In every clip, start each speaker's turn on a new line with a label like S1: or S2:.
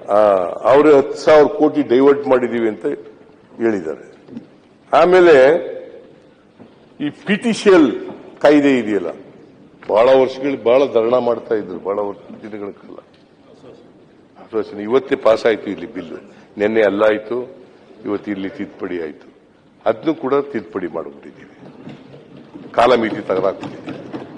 S1: ಅವರು ಹತ್ತು ಸಾವಿರ ಕೋಟಿ ಡೈವರ್ಟ್ ಮಾಡಿದೀವಿ ಅಂತ ಹೇಳಿದ್ದಾರೆ ಆಮೇಲೆ ಈ ಪಿಟಿಷಿಯಲ್ ಕಾಯ್ದೆ ಇದೆಯಲ್ಲ ಬಹಳ ವರ್ಷಗಳು ಬಹಳ ಧರಣ ಮಾಡ್ತಾ ಇದ್ರು ಬಹಳ ವರ್ಷ ದಿನಗಳ ಕಾಲ ಆಶ್ವಾಸನೆ ಇವತ್ತೇ ಪಾಸ್ ಆಯ್ತು ಇಲ್ಲಿ ಬಿಲ್ ನಿನ್ನೆ ಅಲ್ಲ ಆಯ್ತು ಇವತ್ತು ಇಲ್ಲಿ ತಿದ್ದುಪಡಿ ಆಯ್ತು ಅದನ್ನು ಕೂಡ ತಿದ್ದುಪಡಿ ಮಾಡಿಬಿಟ್ಟಿದ್ದೀವಿ ಕಾಲಮಿತಿ ತೆಗೆದಾಕ್ಬಿಟ್ಟಿದ್ದೀವಿ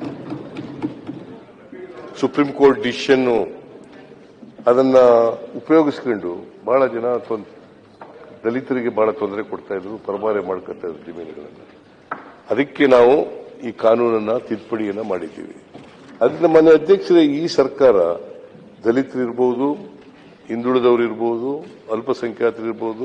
S1: ಸುಪ್ರೀಂ ಕೋರ್ಟ್ ಡಿಸಿಷನ್ ಅದನ್ನ ಉಪಯೋಗಿಸ್ಕೊಂಡು ಬಹಳ ಜನ ತೊಂದ್- ದಲಿತರಿಗೆ ಬಹಳ ತೊಂದರೆ ಕೊಡ್ತಾ ಇದ್ರು ಪರಮಾರೆ ಮಾಡ್ಕೊತಾ ಇದ್ರು ಜಮೀನುಗಳನ್ನು ಅದಕ್ಕೆ ನಾವು ಈ ಕಾನೂನನ್ನ ತಿದ್ದುಪಡಿಯನ್ನ ಮಾಡಿದ್ದೀವಿ ಅದನ್ನ ಮನೆ ಅಧ್ಯಕ್ಷರೇ ಈ ಸರ್ಕಾರ ದಲಿತರಿರ್ಬೋದು ಹಿಂದುಳಿದವರಿರ್ಬೋದು ಅಲ್ಪಸಂಖ್ಯಾತರಿರ್ಬೋದು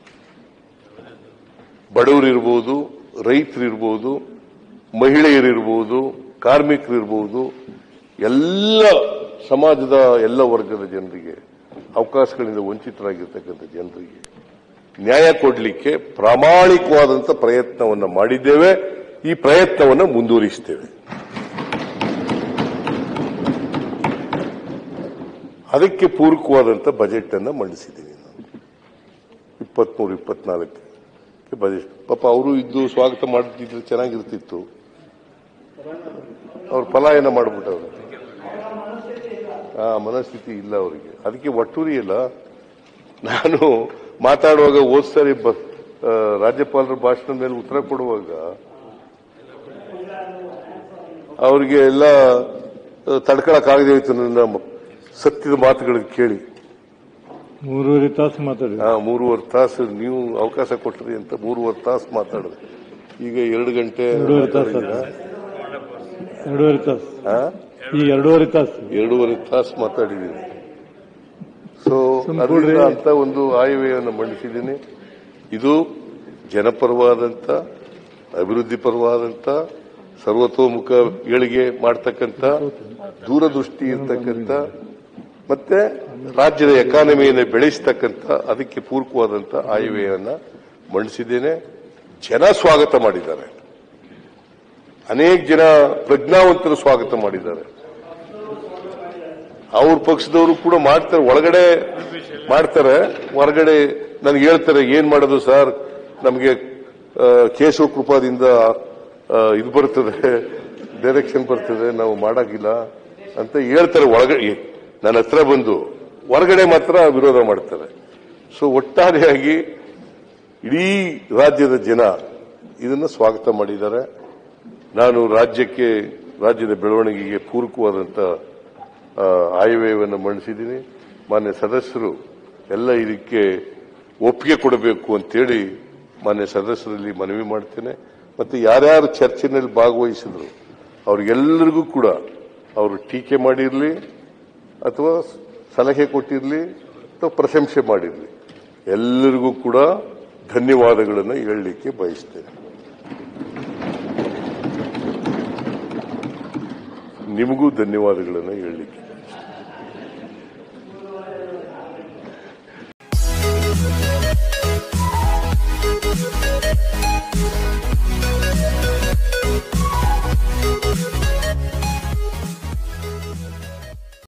S1: ಬಡವರಿರ್ಬೋದು ರೈತರಿರ್ಬೋದು ಮಹಿಳೆಯರಿರ್ಬೋದು ಕಾರ್ಮಿಕರಿರ್ಬೋದು ಎಲ್ಲ ಸಮಾಜದ ಎಲ್ಲ ವರ್ಗದ ಜನರಿಗೆ ಅವಕಾಶಗಳಿಂದ ವಂಚಿತರಾಗಿರ್ತಕ್ಕಂಥ ಜನರಿಗೆ ನ್ಯಾಯ ಕೊಡಲಿಕ್ಕೆ ಪ್ರಾಮಾಣಿಕವಾದಂಥ ಪ್ರಯತ್ನವನ್ನು ಮಾಡಿದ್ದೇವೆ ಈ ಪ್ರಯತ್ನವನ್ನು ಮುಂದುವರಿಸ್ತೇವೆ ಅದಕ್ಕೆ ಪೂರಕವಾದಂಥ ಬಜೆಟ್ ಅನ್ನು ಮಂಡಿಸಿದ್ದೀನಿ ನಾನು ಇಪ್ಪತ್ಮೂರು ಇಪ್ಪತ್ನಾಲ್ಕಕ್ಕೆ ಬಜೆಟ್ ಪಾಪ ಅವರು ಇದ್ದು ಸ್ವಾಗತ ಮಾಡ್ತಿದ್ರೆ ಚೆನ್ನಾಗಿರ್ತಿತ್ತು ಅವ್ರು ಪಲಾಯನ ಮಾಡ್ಬಿಟ್ಟವ್ರು ಆ ಮನಸ್ಥಿತಿ ಇಲ್ಲ ಅವರಿಗೆ ಅದಕ್ಕೆ ಒಟ್ಟೂರಿ ಇಲ್ಲ ನಾನು ಮಾತಾಡುವಾಗ ಹೋದ್ ಸರಿ ಬ- ಆ, ರಾಜ್ಯಪಾಲರ ಭಾಷಣದ ಮೇಲೆ ಉತ್ತರ ಕೊಡುವಾಗ ಅವರಿಗೆ ಎಲ್ಲ ತಡ್ಕೊಳಕ್ಕಾಗದೇ ಹೋಯ್ತು ನನ್ನ ಮ- ಸತ್ಯದ ಮಾತುಗಳನ್ನು ಕೇಳಿ
S2: ಮೂರುವರೆ ತಾಸು ಮಾತಾಡಿ
S1: ಆ, ಮೂರುವರೆ ತಾಸು ನೀವು ಅವಕಾಶ ಕೊಟ್ರಿ ಅಂತ ಮೂರುವರೆ ತಾಸು ಮಾತಾಡಿದೆ ಈಗ ಎರಡು ಗಂಟೆ
S2: ಎರಡೂವರೆ ತಾಸು
S1: ಮಾತಾಡಿದ್ದೀರಾ?
S2: ಎರಡೂವರೆ ತಾಸು
S1: ಆ?
S2: ಈ ಎರಡೂವರೆ ತಾಸು
S1: ಎರಡೂವರೆ ತಾಸು ಮಾತಾಡಿದ್ದೀನಿ ಸೊ
S2: ಸುಮ್ನೆ
S1: ಅದರಿಂದ
S2: ಕೊಡ್ರಿ.
S1: ಅಂತ ಒಂದು ಆಯವ್ಯಯನ್ನು ಮಂಡಿಸಿದ್ದೀನಿ ಇದು ಜನಪರವಾದಂತ ಅಭಿವೃದ್ಧಿ ಪರವಾದಂತ ಸರ್ವತೋಮುಖ ಏಳಿಗೆ ಮಾಡ್ತಕ್ಕಂಥ ದೂರದೃಷ್ಟಿ ಇರ್ತಕ್ಕಂಥ ಮತ್ತೆ ರಾಜ್ಯದ ಎಕಾನಮಿಯನ್ನು ಬೆಳೆಸ್ತಕ್ಕಂಥ ಅದಕ್ಕೆ ಪೂರಕವಾದಂತ ಆಯವ್ಯಯನ್ನ ಮಂಡಿಸಿದ್ದೇನೆ ಜನ ಸ್ವಾಗತ ಮಾಡಿದ್ದಾರೆ ಅನೇಕ ಜನ ಪ್ರಜ್ಞಾವಂತರು ಸ್ವಾಗತ ಮಾಡಿದ್ದಾರೆ ಅವ್ರ ಪಕ್ಷದವರು ಕೂಡ ಮಾಡ್ತಾರೆ ಒಳಗಡೆ ಮಾಡ್ತಾರೆ ಹೊರಗಡೆ ನನಗೆ ಹೇಳ್ತಾರೆ ಏನ್ ಮಾಡೋದು ಸರ್ ನಮಗೆ ಕೇಶವ ಕೃಪಾದಿಂದ ಆ, ಇದು ಬರ್ತದೆ ಡೈರೆಕ್ಷನ್ ಬರ್ತದೆ ನಾವು ಮಾಡಾಗಿಲ್ಲ ಅಂತ ಹೇಳ್ತಾರೆ ಒಳಗಡೆ ನನ್ನ ಹತ್ರ ಬಂದು ಹೊರಗಡೆ ಮಾತ್ರ ವಿರೋಧ ಮಾಡ್ತಾರೆ ಸೊ ಒಟ್ಟಾರೆಯಾಗಿ ಇಡೀ ರಾಜ್ಯದ ಜನ ಇದನ್ನು ಸ್ವಾಗತ ಮಾಡಿದ್ದಾರೆ ನಾನು ರಾಜ್ಯಕ್ಕೆ ರಾಜ್ಯದ ಬೆಳವಣಿಗೆಗೆ ಪೂರಕವಾದಂಥ ಆ, ಆಯವ್ಯಯವನ್ನು ಮಂಡಿಸಿದ್ದೀನಿ ಮಾನ್ಯ ಸದಸ್ಯರು ಎಲ್ಲ ಇದಕ್ಕೆ ಒಪ್ಪಿಗೆ ಕೊಡಬೇಕು ಅಂತೇಳಿ ಮಾನ್ಯ ಸದಸ್ಯರಲ್ಲಿ ಮನವಿ ಮಾಡ್ತೇನೆ ಮತ್ತೆ ಯಾರ್ಯಾರು ಚರ್ಚೆನಲ್ಲಿ ಭಾಗವಹಿಸಿದ್ರು ಅವ್ರಿಗೆಲ್ಲರಿಗೂ ಕೂಡ ಅವರು ಟೀಕೆ ಮಾಡಿರಲಿ ಅಥವಾ ಸಲಹೆ ಕೊಟ್ಟಿರಲಿ ಅಥವಾ ಪ್ರಶಂಸೆ ಮಾಡಿರಲಿ ಎಲ್ಲರಿಗೂ ಕೂಡ ಧನ್ಯವಾದಗಳನ್ನು ಹೇಳಲಿಕ್ಕೆ ಬಯಸ್ತೇನೆ ನಿಮಗೂ ಧನ್ಯವಾದಗಳನ್ನು ಹೇಳಲಿಕ್ಕೆ